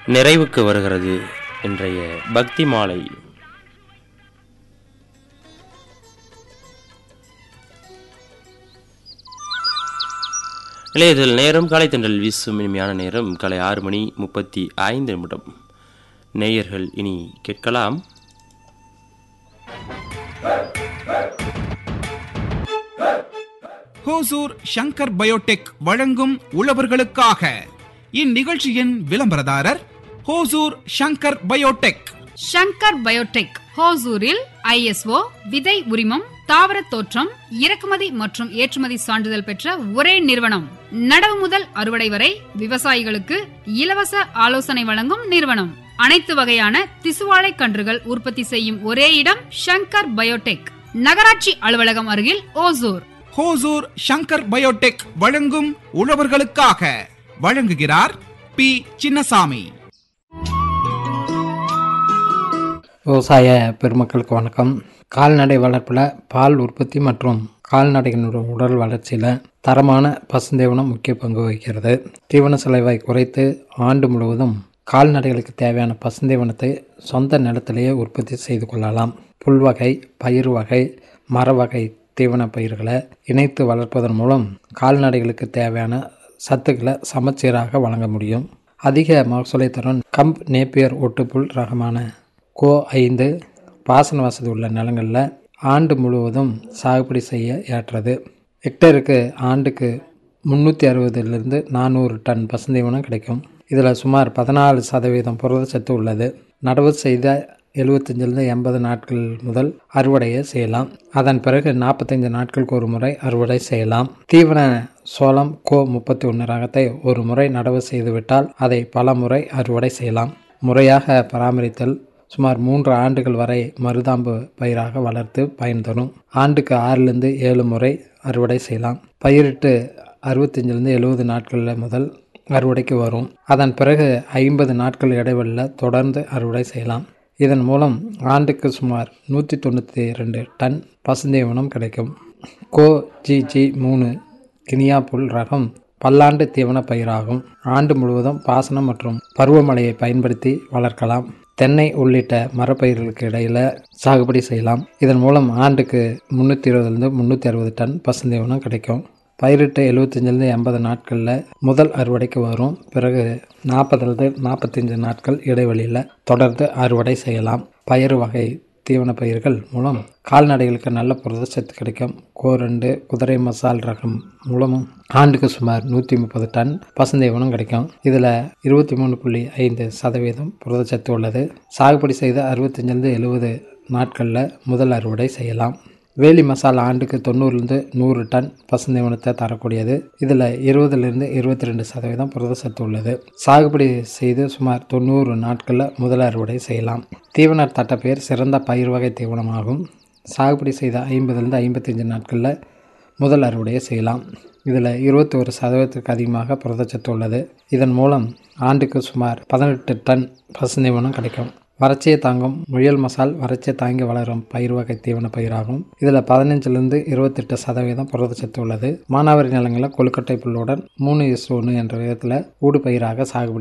நிறைவுக்கு வருகிறது இன்றைய பக்தி மாலை இளையதில் நேரம் காலை தென்றல் வீசும் இனிமையான நேரம் காலை ஆறு மணி முப்பத்தி ஐந்து நிமிடம் நேயர்கள் இனி கேட்கலாம் ஹோசூர் ஷங்கர் பயோடெக் வழங்கும் உழவர்களுக்காக இந்நிகழ்ச்சியின் விளம்பரதாரர் ஹோசூர் ஷங்கர் பயோடெக் ஷங்கர் பயோடெக் ஹோசூரில் ஐஎஸ்ஓ விதை உரிமம் தாவர தோற்றம் இறக்குமதி மற்றும் ஏற்றுமதி சான்றிதழ் பெற்ற ஒரே நிறுவனம் நடவு முதல் அறுவடை வரை விவசாயிகளுக்கு இலவச ஆலோசனை வழங்கும் நிறுவனம் அனைத்து வகையான திசுவாழை கன்றுகள் உற்பத்தி செய்யும் ஒரே இடம் ஷங்கர் பயோடெக் நகராட்சி அலுவலகம் அருகில் ஓசூர் ஹோசூர் ஷங்கர் பயோடெக் வழங்கும் உழவர்களுக்காக வழங்குகிறார் பி சின்னசாமி விவசாய பெருமக்களுக்கு வணக்கம் கால்நடை வளர்ப்பில் பால் உற்பத்தி மற்றும் கால்நடைகளினுடைய உடல் வளர்ச்சியில் தரமான பசுந்தீவனம் முக்கிய பங்கு வகிக்கிறது தீவன செலவை குறைத்து ஆண்டு முழுவதும் கால்நடைகளுக்கு தேவையான பசுந்தீவனத்தை சொந்த நிலத்திலேயே உற்பத்தி செய்து கொள்ளலாம் புல் வகை பயிர் வகை மர வகை தீவன பயிர்களை இணைத்து வளர்ப்பதன் மூலம் கால்நடைகளுக்கு தேவையான சத்துக்களை சமச்சீராக வழங்க முடியும் அதிக மகசூலை தரும் கம்ப் நேப்பியர் ஒட்டுப்புல் ரகமான கோ ஐந்து பாசன வசதி உள்ள நிலங்களில் ஆண்டு முழுவதும் சாகுபடி செய்ய ஏற்றது ஹெக்டருக்கு ஆண்டுக்கு முந்நூற்றி அறுபதுலேருந்து நானூறு டன் பசுந்தீவனம் கிடைக்கும் இதில் சுமார் பதினாலு சதவீதம் புரதச்சத்து உள்ளது நடவு செய்த எழுபத்தஞ்சிலிருந்து எண்பது நாட்கள் முதல் அறுவடையை செய்யலாம் அதன் பிறகு நாற்பத்தைந்து நாட்களுக்கு ஒரு முறை அறுவடை செய்யலாம் தீவன சோளம் கோ முப்பத்தி ஒன்று ரகத்தை ஒரு முறை நடவு செய்துவிட்டால் அதை பல முறை அறுவடை செய்யலாம் முறையாக பராமரித்தல் சுமார் மூன்று ஆண்டுகள் வரை மருதாம்பு பயிராக வளர்த்து பயன் தரும் ஆண்டுக்கு ஆறிலிருந்து ஏழு முறை அறுவடை செய்யலாம் பயிரிட்டு அறுபத்தஞ்சிலிருந்து எழுபது நாட்களில் முதல் அறுவடைக்கு வரும் அதன் பிறகு ஐம்பது நாட்கள் இடைவெளியில் தொடர்ந்து அறுவடை செய்யலாம் இதன் மூலம் ஆண்டுக்கு சுமார் நூற்றி தொண்ணூற்றி ரெண்டு டன் பசுந்தீவனம் கிடைக்கும் கோ ஜிஜி மூணு கினியா புல் ரகம் பல்லாண்டு தீவன பயிராகும் ஆண்டு முழுவதும் பாசனம் மற்றும் பருவமழையை பயன்படுத்தி வளர்க்கலாம் தென்னை உள்ளிட்ட மரப்பயிர்களுக்கு இடையில் சாகுபடி செய்யலாம் இதன் மூலம் ஆண்டுக்கு முந்நூற்றி இருபதுலேருந்து முந்நூற்றி அறுபது டன் பசுந்தீவனம் கிடைக்கும் பயிரிட்டு எழுபத்தஞ்சிலேருந்து எண்பது நாட்களில் முதல் அறுவடைக்கு வரும் பிறகு நாற்பதுலேருந்து நாற்பத்தஞ்சு நாட்கள் இடைவெளியில் தொடர்ந்து அறுவடை செய்யலாம் பயிர் வகை தீவன பயிர்கள் மூலம் கால்நடைகளுக்கு நல்ல புரதச்சத்து கிடைக்கும் கோரண்டு குதிரை மசால் ரகம் மூலமும் ஆண்டுக்கு சுமார் நூற்றி முப்பது டன் பசுந்தீவனம் கிடைக்கும் இதில் இருபத்தி மூணு புள்ளி ஐந்து சதவீதம் புரதச்சத்து உள்ளது சாகுபடி செய்த அறுபத்தஞ்சிலிருந்து எழுபது நாட்களில் முதல் அறுவடை செய்யலாம் வேலி மசாலா ஆண்டுக்கு தொண்ணூறுலேருந்து நூறு டன் பசுந்தீவனத்தை தரக்கூடியது இதில் இருபதுலேருந்து இருபத்தி ரெண்டு சதவீதம் புரதச்சத்து உள்ளது சாகுபடி செய்து சுமார் தொண்ணூறு நாட்களில் முதல் அறுவடை செய்யலாம் தீவன தட்டப்பெயர் சிறந்த பயிர் வகை தீவனமாகும் சாகுபடி செய்த ஐம்பதுலேருந்து ஐம்பத்தஞ்சு நாட்களில் முதல் அறுவடையை செய்யலாம் இதில் இருபத்தி ஒரு சதவீதத்துக்கு அதிகமாக புரதச்சத்து உள்ளது இதன் மூலம் ஆண்டுக்கு சுமார் பதினெட்டு டன் பசுந்தீவனம் கிடைக்கும் வறட்சியை தாங்கும் முயல் மசால் வறட்சியை தாங்கி வளரும் பயிர் வகை தீவன பயிராகும் இதில் பதினஞ்சிலிருந்து இருபத்தெட்டு சதவீதம் புரதச்சத்து உள்ளது மானாவாரி நிலங்களில் கொழுக்கட்டை புல்லுடன் மூணு இஸ் ஒன்று என்ற விதத்தில் ஊடு பயிராக சாகுபடி